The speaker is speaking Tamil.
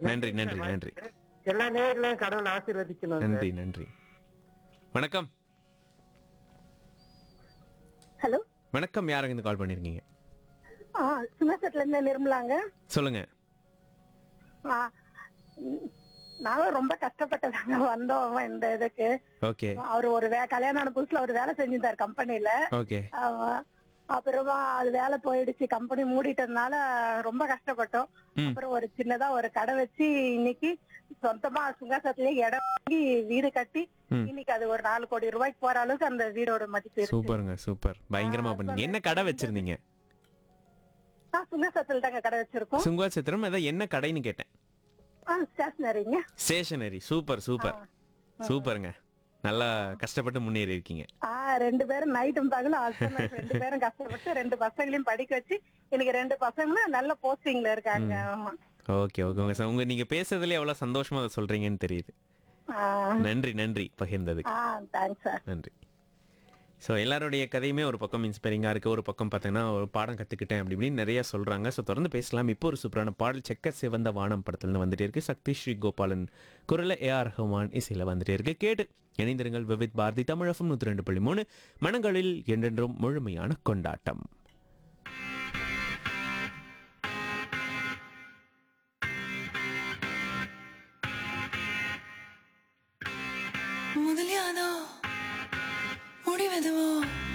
நன்றி நன்றி நன்றி எல்லா நேர்களையும் கடவுள் ஆசீர்வதிக்கணும் சார். நன்றி நன்றி வணக்கம் ஹலோ வணக்கம் யாருங்க இருந்து கால் பண்ணிருக்கீங்க ஆ சிவசத்துல இருந்து நிர்மலாங்க சொல்லுங்க ஆ, ம், நாங்களும் ரொம்ப கஷ்டப்பட்டதாங்க வந்தோம் இந்த இதுக்கு ஓகே அவர் ஒரு வே கல்யாணம் ஆன புதுசுல ஒரு வேலை செஞ்சிருந்தார் கம்பெனில ஓகே அப்புறமா அது வேலை போயிடுச்சு கம்பெனி மூடிட்டதுனால ரொம்ப கஷ்டப்பட்டோம் ம். அப்புறம் ஒரு சின்னதா ஒரு கடை வச்சு இன்னைக்கு சொந்தமா சுங்காசத்திலேயே இடம் வாங்கி வீடு கட்டி ம். இன்னைக்கு அது ஒரு நாலு கோடி ரூபாய்க்கு போற அளவுக்கு அந்த வீடோட மதிப்பு இருக்கு சூப்பருங்க சூப்பர் பயங்கரமா ஆ, பண்ணீங்க என்ன கடை வச்சிருந்தீங்க ஆ, சுங்காசத்துல தாங்க கடை வச்சிருக்கோம் சுங்குவா சித்திரம் ஏதோ என்ன கடைன்னு கேட்டேன் ஆ ஸ்டேஷனரிங்க ஸ்டேஷனரி சூப்பர் சூப்பர் சூப்பருங்க நல்லா கஷ்டப்பட்டு முன்னேறி இருக்கீங்க ஆ ரெண்டு பேரும் நைட்டும் பகலும் husband wife ரெண்டு பேரும் கஷ்டப்பட்டு ரெண்டு பசங்களையும் படிக்க வச்சு இன்னைக்கு ரெண்டு பசங்களும் நல்ல போஸ்டிங்ல இருக்காங்க ஆமா. ஓகே ஓகே உங்க ச- உங்க நீங்க பேசுறதுல எவ்வளவு சந்தோஷமா அதை சொல்றீங்கன்னு தெரியுது ஆ, நன்றி நன்றி பகிர்ந்ததுக்கு ஆ தேங்க்ஸ் சார் நன்றி ஸோ எல்லாருடைய கதையுமே ஒரு பக்கம் இன்ஸ்பைரிங்காக இருக்குது ஒரு பக்கம் பார்த்தீங்கன்னா ஒரு பாடம் கற்றுக்கிட்டேன் அப்படி இப்படின்னு நிறைய சொல்கிறாங்க ஸோ தொடர்ந்து பேசலாம் இப்போ ஒரு சூப்பரான பாடல் செக்கர் சிவந்த வானம் படத்துலேருந்து வந்துட்டே இருக்கு சக்தி ஸ்ரீ கோபாலன் குரல ஏஆர் ரஹ்மான் இசையில் வந்துட்டே இருக்கு கேட்டு இணைந்திருங்கள் விவித் பாரதி தமிழகம் நூற்றி ரெண்டு புள்ளி மூணு மனங்களில் என்றென்றும் முழுமையான கொண்டாட்டம் முதலியானோ முடிவெதுவோ